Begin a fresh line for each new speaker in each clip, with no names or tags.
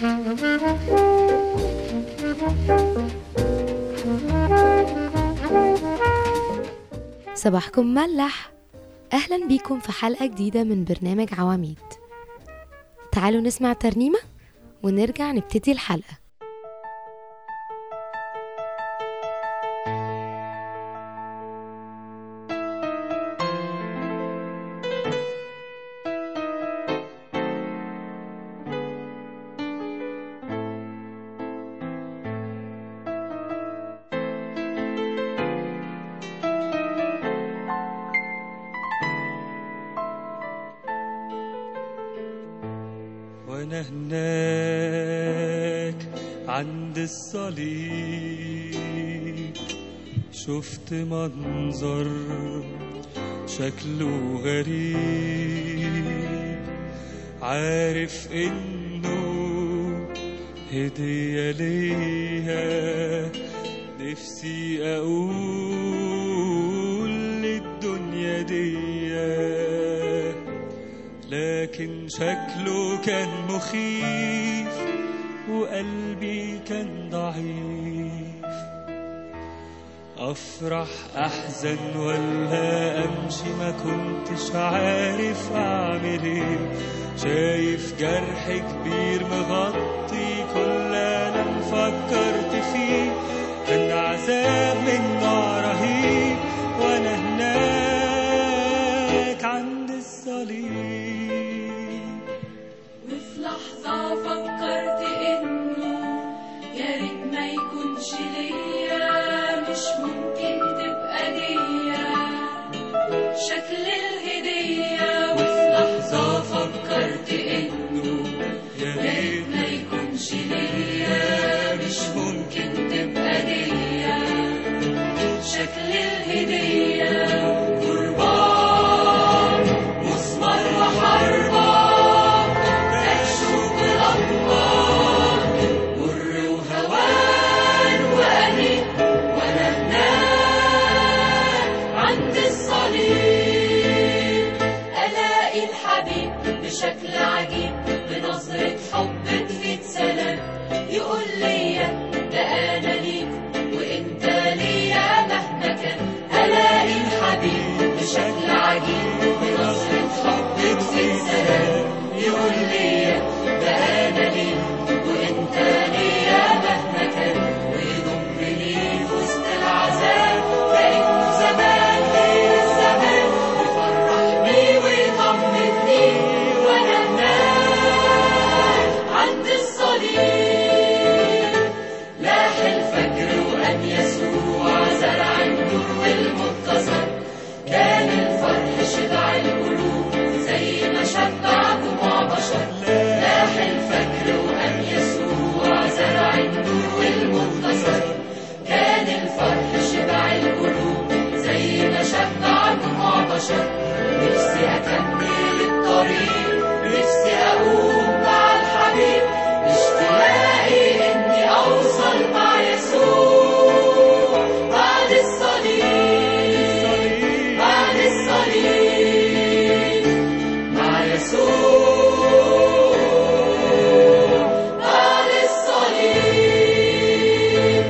صباحكم ملح أهلا بيكم في حلقة جديدة من برنامج عواميد تعالوا نسمع ترنيمة ونرجع نبتدي الحلقة
وانا هناك عند الصليب شفت منظر شكله غريب عارف انه هدية ليا نفسي اقول للدنيا دي لكن شكله كان مخيف وقلبي كان ضعيف افرح احزن ولا امشي ما كنتش عارف اعمل ايه شايف جرح كبير مغطي كل انا فكرت فيه كان عذاب من نوع رهيب وانا هناك عند الصليب
وفي لحظة فكرت إنه يا ريت ما يكونش ليا مش ممكن تبقى ديا شكل الهدية وفي لحظة فكرت إنه
يا
يا ريت ما يكونش ليا مش ممكن تبقى ديا شكل الهدية قربان مسمار وحربان مكشوف الأطوار مر وهوان وأنين وأنا هناك عند الصليب ألاقي الحبيب بشكل عجيب بنظرة حب تفيد سلام يقول ليا ده أنا ليك وأنت ليا مهما كان ألاقي الحبيب بشكل عجيب بنظرة حب تفيد سلام يقول ليا ده أنا ليك وأنت ليا مهما كان ويضمني في وسط العذاب كأنه زمان غير الزمان يفرحني ويطمني وأنا هناك عند الصليب لاح الفجر وأن يسوع زرع النور والمنتصر كان الفرح شبع القلوب زي ما شبع جموع بشر لاح الفجر وأن يسوع زرع النور والمنتصر كان الفرح شبع القلوب زي ما شبع جموع بشر نفسي أكمل الطريق نفسي أقوم مع الحبيب اشتياقي إني أوصل مع يسوع بعد الصليب بعد الصليب مع يسوع بعد الصليب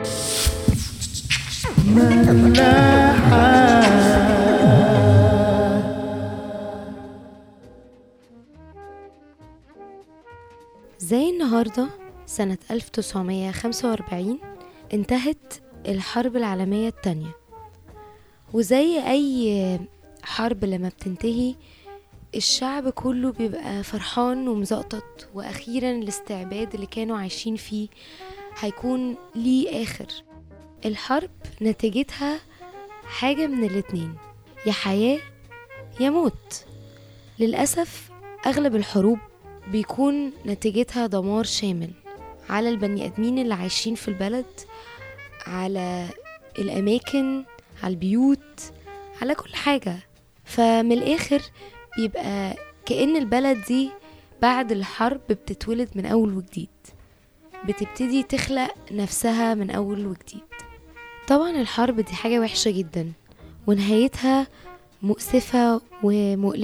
زي النهاردة سنة 1945 انتهت الحرب العالمية التانية وزي أي حرب لما بتنتهي الشعب كله بيبقى فرحان ومزقطط وأخيرا الاستعباد اللي كانوا عايشين فيه هيكون ليه آخر الحرب نتيجتها حاجة من الاتنين يا حياة يا موت للأسف أغلب الحروب بيكون نتيجتها دمار شامل على البني آدمين اللي عايشين في البلد على الأماكن على البيوت على كل حاجة فمن الآخر بيبقى كأن البلد دي بعد الحرب بتتولد من أول وجديد بتبتدي تخلق نفسها من أول وجديد طبعا الحرب دي حاجة وحشة جدا ونهايتها مؤسفة ومؤلمة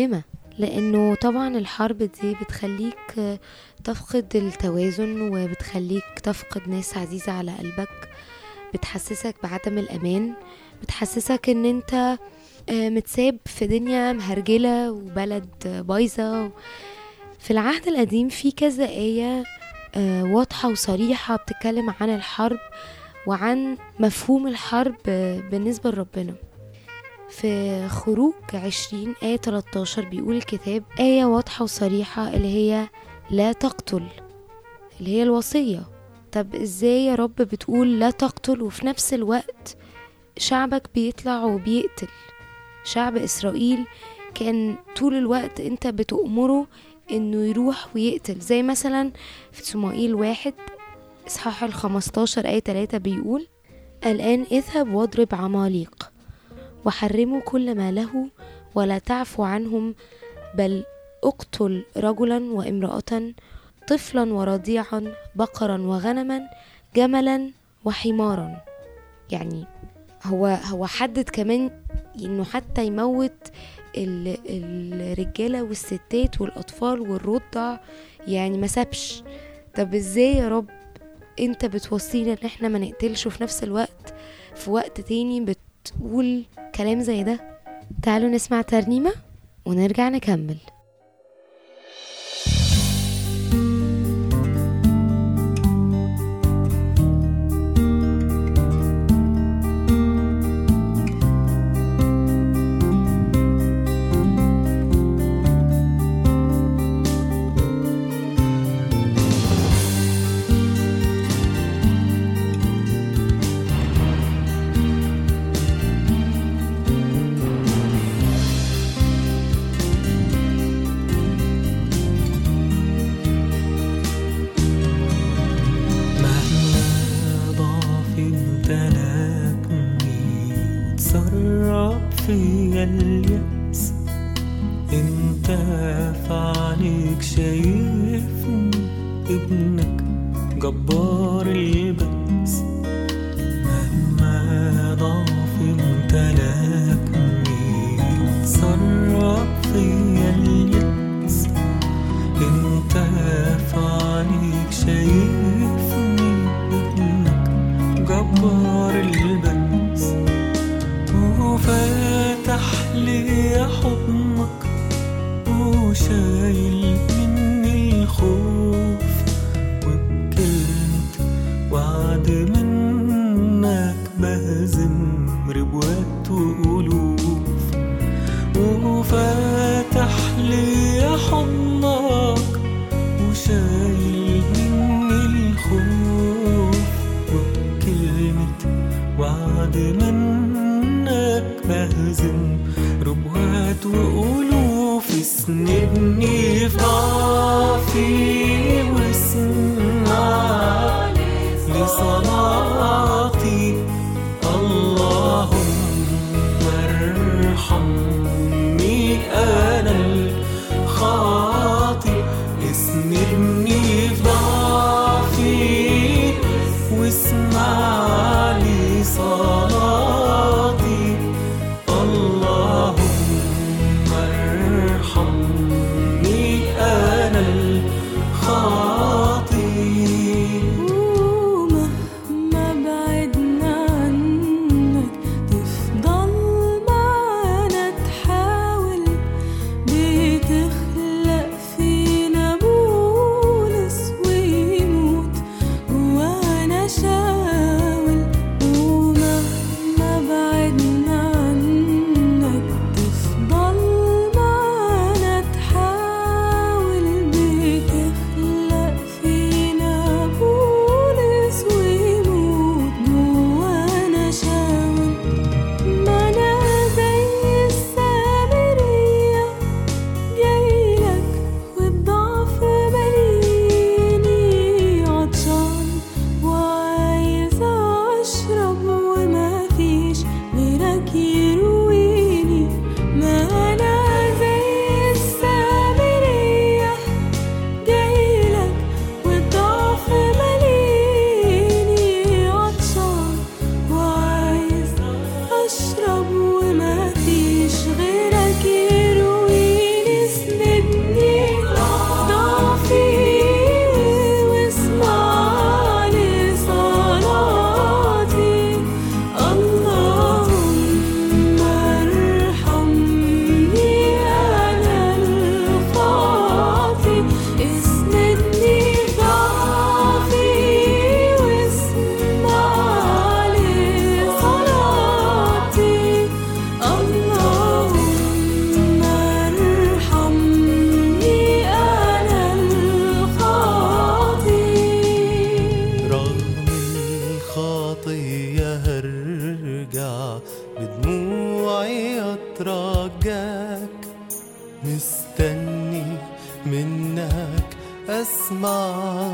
لانه طبعا الحرب دي بتخليك تفقد التوازن وبتخليك تفقد ناس عزيزة على قلبك بتحسسك بعدم الامان بتحسسك ان انت متساب في دنيا مهرجلة وبلد بايظة في العهد القديم في كذا آية واضحة وصريحة بتتكلم عن الحرب وعن مفهوم الحرب بالنسبة لربنا في خروج عشرين آية 13 بيقول الكتاب آية واضحة وصريحة اللي هي لا تقتل اللي هي الوصية طب ازاي يا رب بتقول لا تقتل وفي نفس الوقت شعبك بيطلع وبيقتل شعب إسرائيل كان طول الوقت انت بتأمره انه يروح ويقتل زي مثلا في صمائيل واحد اصحاح الخمستاشر آية تلاتة بيقول الآن اذهب واضرب عماليق وحرموا كل ما له ولا تعفو عنهم بل اقتل رجلا وامرأة طفلا ورضيعا بقرا وغنما جملا وحمارا يعني هو هو حدد كمان انه حتى يموت الرجاله والستات والاطفال والرضع يعني ما سابش طب ازاي يا رب انت بتوصينا ان احنا ما نقتلش وفي نفس الوقت في وقت تاني بتقول كلام زي ده تعالوا نسمع ترنيمه ونرجع نكمل
فيا اليأس انت في عينيك شايفني ابنك جبار البأس مهما ضعف امتلكني تصرف فيا اليأس انت في عينيك شايفني ابنك جبار البأس وفاتح لي حضنك وشايل مني الخوف وبكلمة وعد منك بهزم ربوات وألوف وفاتح لي حضنك وشايل مني الخوف وبكلمة وعد منك بهزم ربوات وألوف اسندني في ضعفي واسمع لصلاتي اللهم ارحمني أنا الخاطئ اسندني في ضعفي واسمع لي صلاتي اللهم ارحمني أنا الخاطئ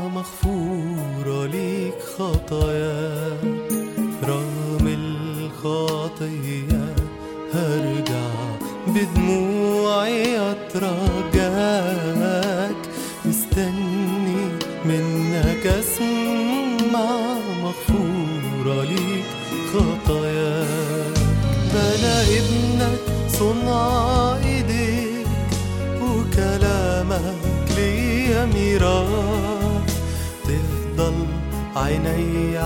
مغفورة ليك خطاياك رغم الخطية هرجع بدموعي أترجاك مستني منك أسمع مغفورة ليك خطاياك أنا ابنك صنع إيديك وكلامك ليا ميراث تفضل عيني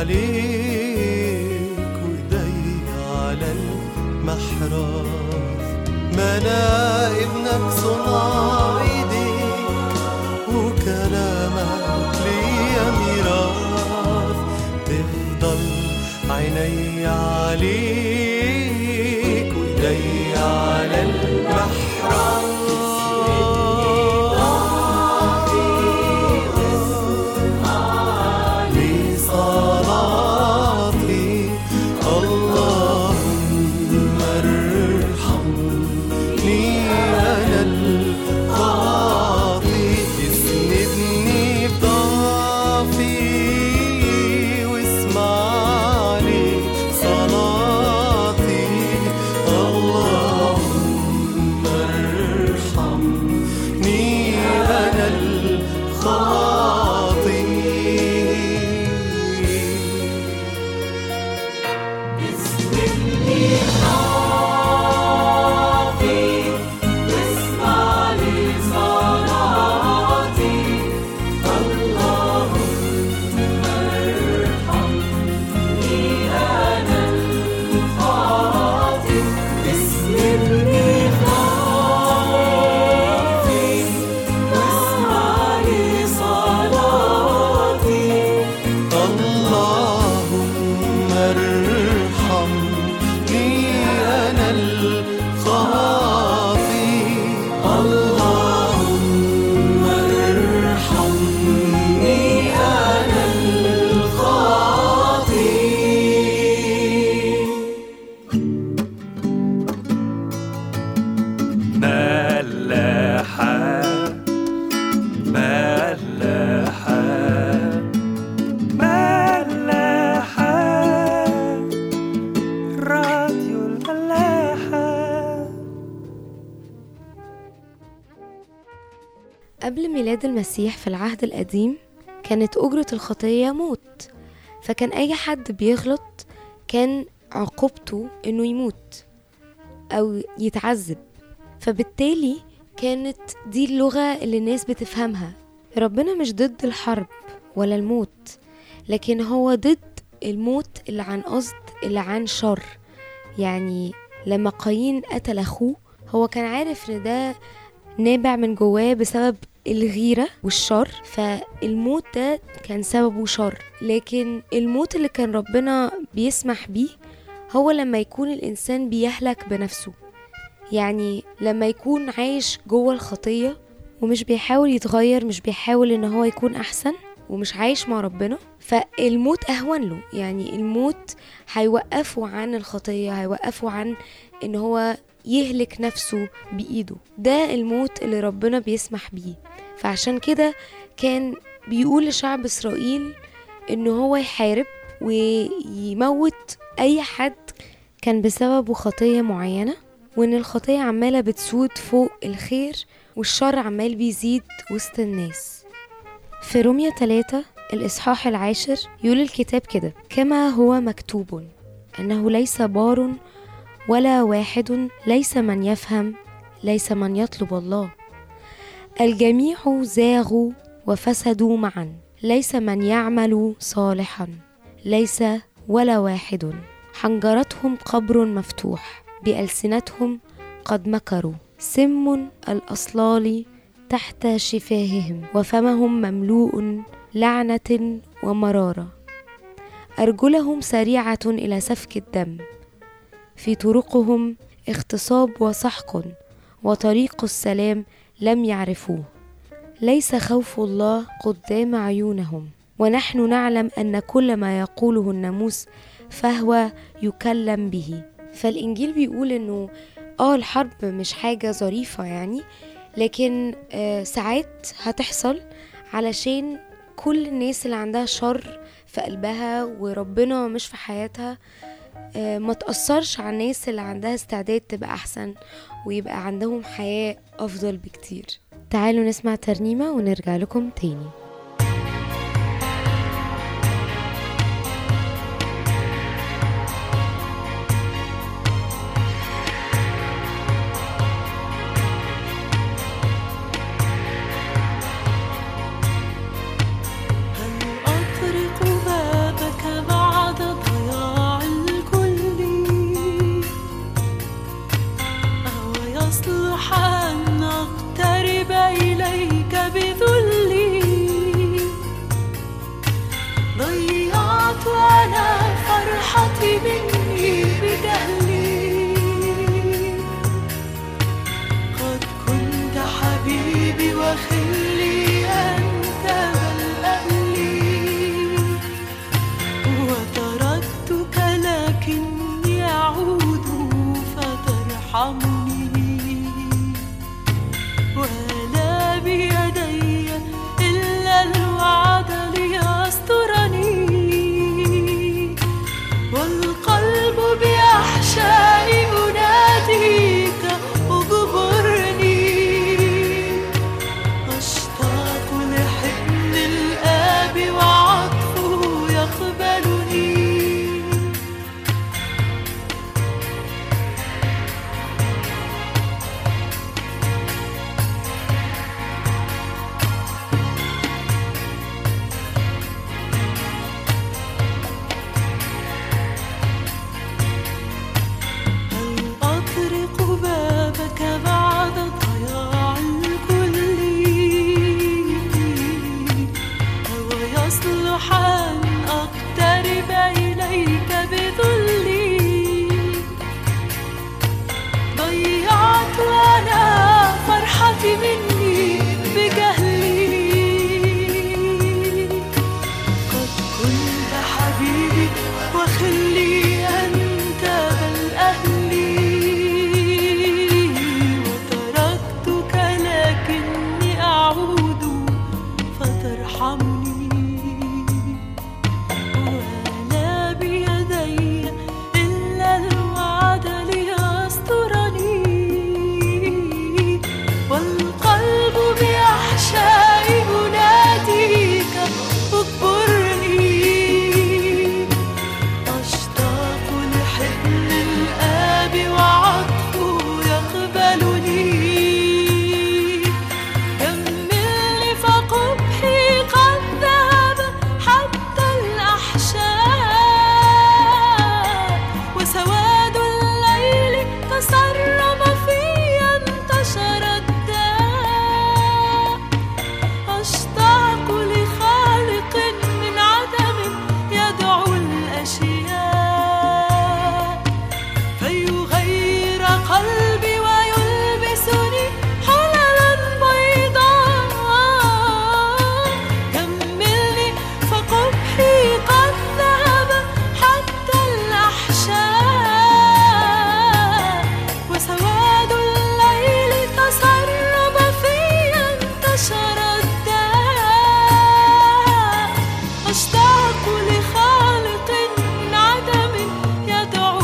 عليك وإيدي على المحراث ما أنا ابنك صنع إيديك وكلامك ليا ميراث تفضل عيني عليك وإيدي على المحراث لصلاتي اللهم ارحمني أنا الخاطي اسندني بضعفي واسمعني صلاتي اللهم ارحمني أنا الخاطي اللهم ارحمني أنا الخاطي اللهم ارحمني أنا الخاطي
ملاحة ملاحة ملاحة راديو الملاحة
قبل ميلاد المسيح في العهد القديم كانت أجرة الخطية موت فكان أي حد بيغلط كان عقوبته إنه يموت أو يتعذب فبالتالي كانت دي اللغة اللي الناس بتفهمها ربنا مش ضد الحرب ولا الموت لكن هو ضد الموت اللي عن قصد اللي عن شر يعني لما قايين قتل أخوه هو كان عارف إن ده نابع من جواه بسبب الغيرة والشر فالموت ده كان سببه شر لكن الموت اللي كان ربنا بيسمح بيه هو لما يكون الإنسان بيهلك بنفسه يعني لما يكون عايش جوه الخطية ومش بيحاول يتغير مش بيحاول ان هو يكون احسن ومش عايش مع ربنا فالموت اهون له يعني الموت هيوقفه عن الخطية هيوقفه عن ان هو يهلك نفسه بإيده ده الموت اللي ربنا بيسمح بيه فعشان كده كان بيقول لشعب إسرائيل إن هو يحارب ويموت أي حد كان بسببه خطية معينة وإن الخطية عمالة بتسود فوق الخير والشر عمال بيزيد وسط الناس في رومية 3 الإصحاح العاشر يقول الكتاب كده كما هو مكتوب أنه ليس بار ولا واحد ليس من يفهم ليس من يطلب الله الجميع زاغوا وفسدوا معا ليس من يعمل صالحا ليس ولا واحد حنجرتهم قبر مفتوح بألسنتهم قد مكروا سم الأصلال تحت شفاههم وفمهم مملوء لعنة ومرارة أرجلهم سريعة إلى سفك الدم في طرقهم اغتصاب وسحق وطريق السلام لم يعرفوه ليس خوف الله قدام عيونهم ونحن نعلم ان كل ما يقوله الناموس فهو يكلم به فالانجيل بيقول انه اه الحرب مش حاجه ظريفه يعني لكن آه ساعات هتحصل علشان كل الناس اللي عندها شر في قلبها وربنا مش في حياتها آه، ما تأثرش على الناس اللي عندها استعداد تبقى أحسن ويبقى عندهم حياة أفضل بكتير تعالوا نسمع ترنيمة ونرجع لكم تاني
هل أطرق بابك بعد ضياع الكل أو يصلح أن أقترب إليك بذلي ضيعت أنا فرحتي مني بجهلي قد كنت حبيبي وخلي أنت بل أهلي وتركتك لكني أعود فترحمني ولا بيدي إلا الوعد ليسترني والقلب بأحشاء أناديك اجبرني أشتاق لحضن الآب وعطفه يقبلني هل أطرق بابك بعد ضياع الكل أو يصلح أن أقترب إليك بذلي ضيعت أنا فرحتي مني بجهلي قد كنت حبيبي وخلي أنت بل أهلي وتركتك لكني أعود فترحمني ولا بيدي إلا الوعد ليسترني والقلب بأحشاء أناديك اجبرني أشتاق لحضن الآب وعطفه يقبلني كملني فقبحي قد ذهب حتى الأحشاء وسواد الليل تسرب في انتشر الداء أشتاق لخالق من عدم يدعو الأشياء فيغير قلبي ويلبسني حللا بيضاء كملني فقبحي قد ذهب حتى الأحشاء وسواد الليل تسرب في انتشر الداء أشتاق لخالق من عدم يدعو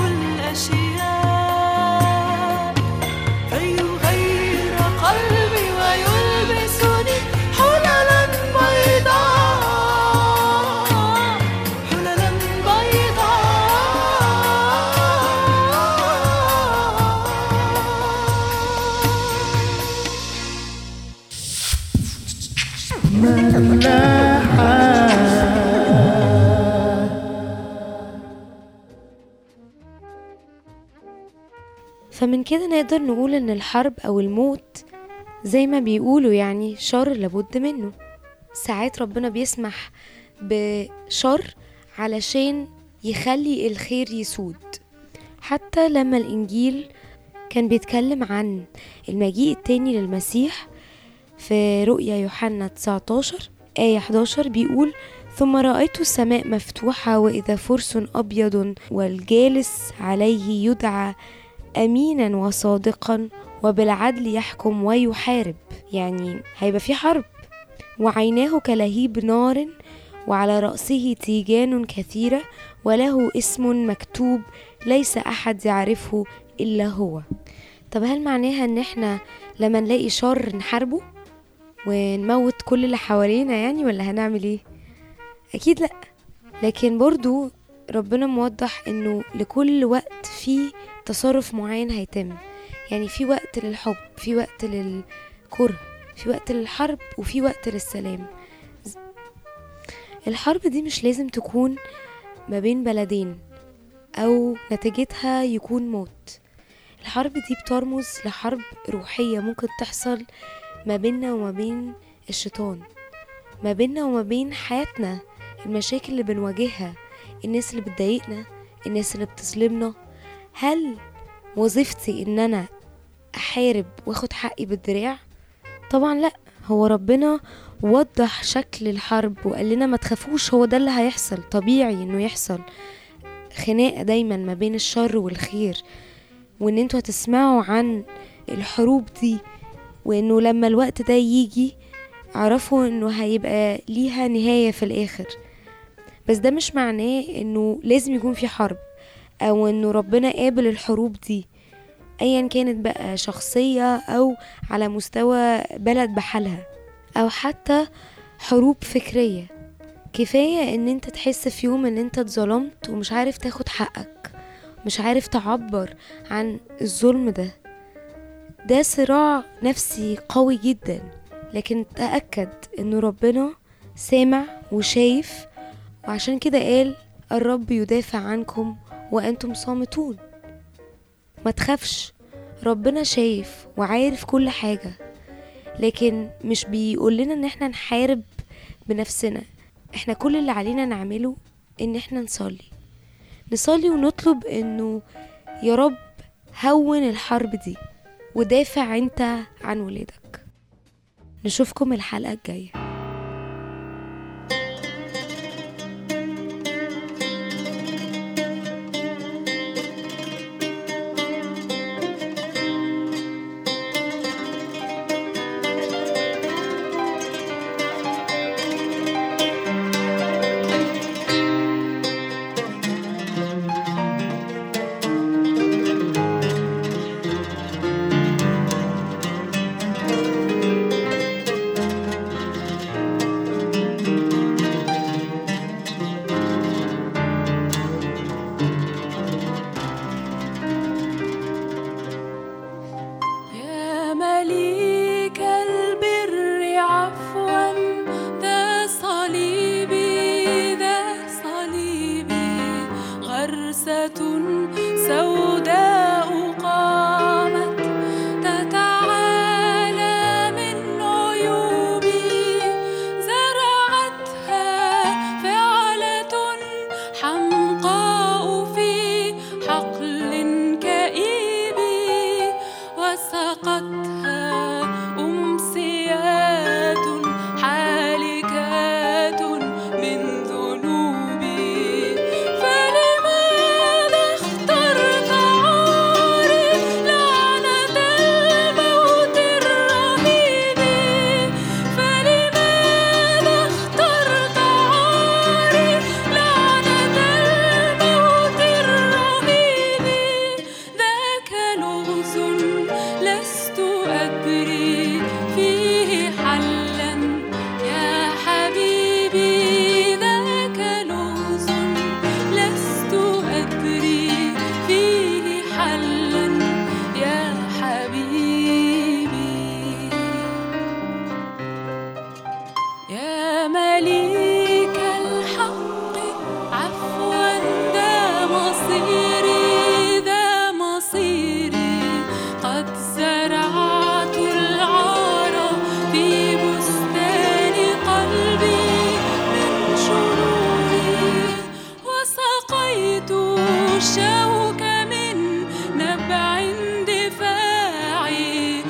الأشياء فيغير قلبي ويلبسني حللا بيضاء حللا بيضاء
فمن كده نقدر نقول ان الحرب او الموت زي ما بيقولوا يعني شر لابد منه ساعات ربنا بيسمح بشر علشان يخلي الخير يسود حتى لما الانجيل كان بيتكلم عن المجيء التاني للمسيح في رؤيا يوحنا 19 آية 11 بيقول ثم رأيت السماء مفتوحة وإذا فرس أبيض والجالس عليه يدعى أمينا وصادقا وبالعدل يحكم ويحارب يعني هيبقى في حرب وعيناه كلهيب نار وعلى رأسه تيجان كثيرة وله اسم مكتوب ليس أحد يعرفه إلا هو طب هل معناها ان احنا لما نلاقي شر نحاربه ونموت كل اللي حوالينا يعني ولا هنعمل ايه اكيد لا لكن برضو ربنا موضح انه لكل وقت في تصرف معين هيتم يعني في وقت للحب في وقت للكره في وقت للحرب وفي وقت للسلام الحرب دي مش لازم تكون ما بين بلدين او نتيجتها يكون موت الحرب دي بترمز لحرب روحية ممكن تحصل ما بيننا وما بين الشيطان ما بيننا وما بين حياتنا المشاكل اللي بنواجهها الناس اللي بتضايقنا الناس اللي بتظلمنا هل وظيفتي ان انا احارب واخد حقي بالدراع طبعا لا هو ربنا وضح شكل الحرب وقال لنا ما تخافوش هو ده اللي هيحصل طبيعي انه يحصل خناقة دايما ما بين الشر والخير وان انتوا هتسمعوا عن الحروب دي وانه لما الوقت ده يجي اعرفوا انه هيبقى ليها نهاية في الاخر بس ده مش معناه انه لازم يكون في حرب او انه ربنا قابل الحروب دي ايا كانت بقى شخصية او على مستوى بلد بحالها او حتى حروب فكرية كفاية ان انت تحس في يوم ان انت اتظلمت ومش عارف تاخد حقك مش عارف تعبر عن الظلم ده ده صراع نفسي قوي جدا لكن تأكد انه ربنا سامع وشايف وعشان كده قال الرب يدافع عنكم وانتم صامتون ما تخافش ربنا شايف وعارف كل حاجة لكن مش بيقول لنا ان احنا نحارب بنفسنا احنا كل اللي علينا نعمله ان احنا نصلي نصلي ونطلب انه يا رب هون الحرب دي ودافع انت عن ولادك نشوفكم الحلقة الجاية
يا مليك البر عفوا ذا صليبي ذا صليبي غرسة سوداء قامت تتعالى من عيوبي زرعتها فعلة حمقاء في حقل كئيب وسقتها أمسيات حالكات من ذنوبي فلماذا اخترت عاري لعنة الموت الرهيب فلماذا اخترت عاري لعنة الموت الرهيب ذاك لغز لست أدري فيه حلا يا حبيبي ذاك لغز لست أدري فيه حلا يا حبيبي يا مليك الحق عفوا ذا مصيري ذا مصيري قد زرعت العار في بستان قلبي من شروري وسقيت الشوك من نبع دفاعي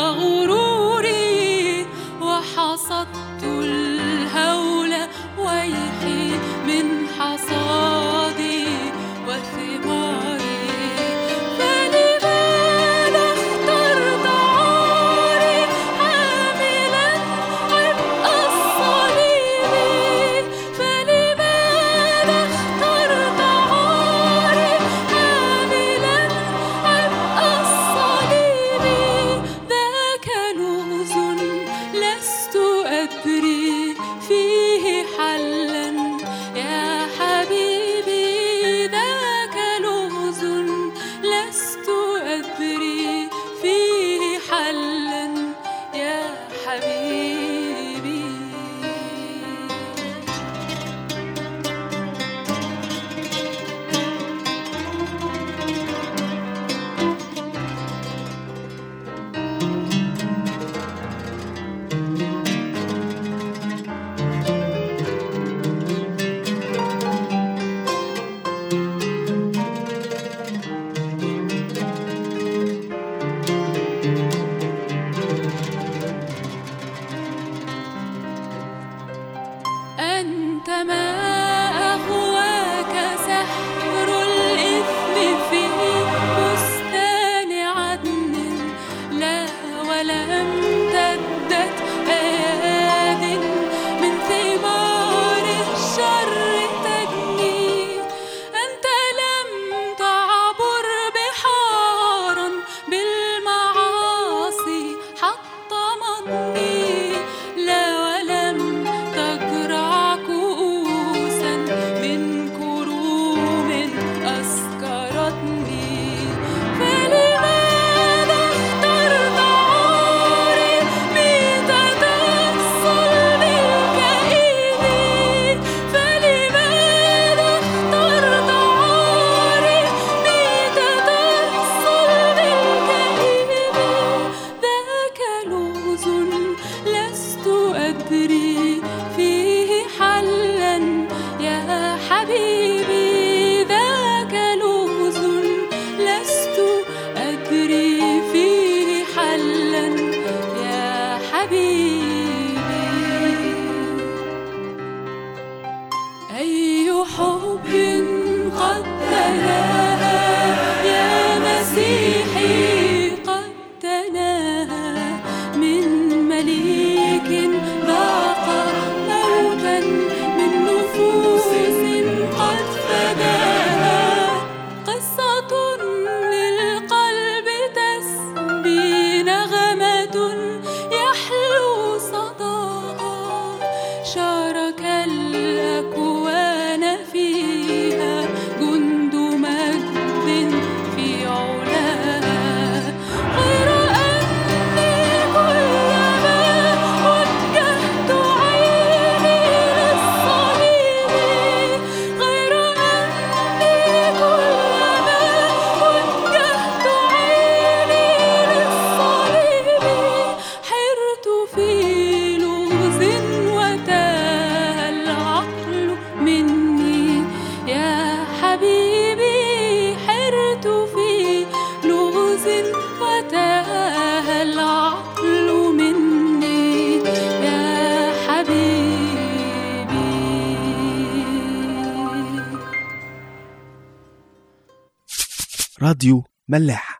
وغروري وحصدت الهول ويحي من حصادي وثماري فلماذا اخترت عاري حاملا عبء أنت ما أغواك سحر الإثم في بستان عدن لا ولم تدت أياد من ثمار الشر تجني أنت لم تعبر بحارا بالمعاصي حطمتني لا ولم تجرع كؤوسا من كروم أسكرتني فلماذا اخترت عاري ميتة الصلب الكئيب فلماذا اخترت عاري ميتة الصلب الكئيب ذاك لغز لست أدري فيه حلا يا حبيبي ذاك لغز لست أدري فيه حلا يا حبيبي أي حب قد تناهى يا مسيحي قد تناهى من مليك ذاق موتا من نفوس قد فداها قصة للقلب تسبي نغمة يحلو صداها شارك الأكوان فيها جند مجد في علاها غير أني كلما وجهت عيني للصليب غير أني كلما وجهت عيني للصليب حرت في لغز وتاه العقل مني يا حبيبي حرت في لغز وتاه العقل مني يا حبيبي
راديو ملاح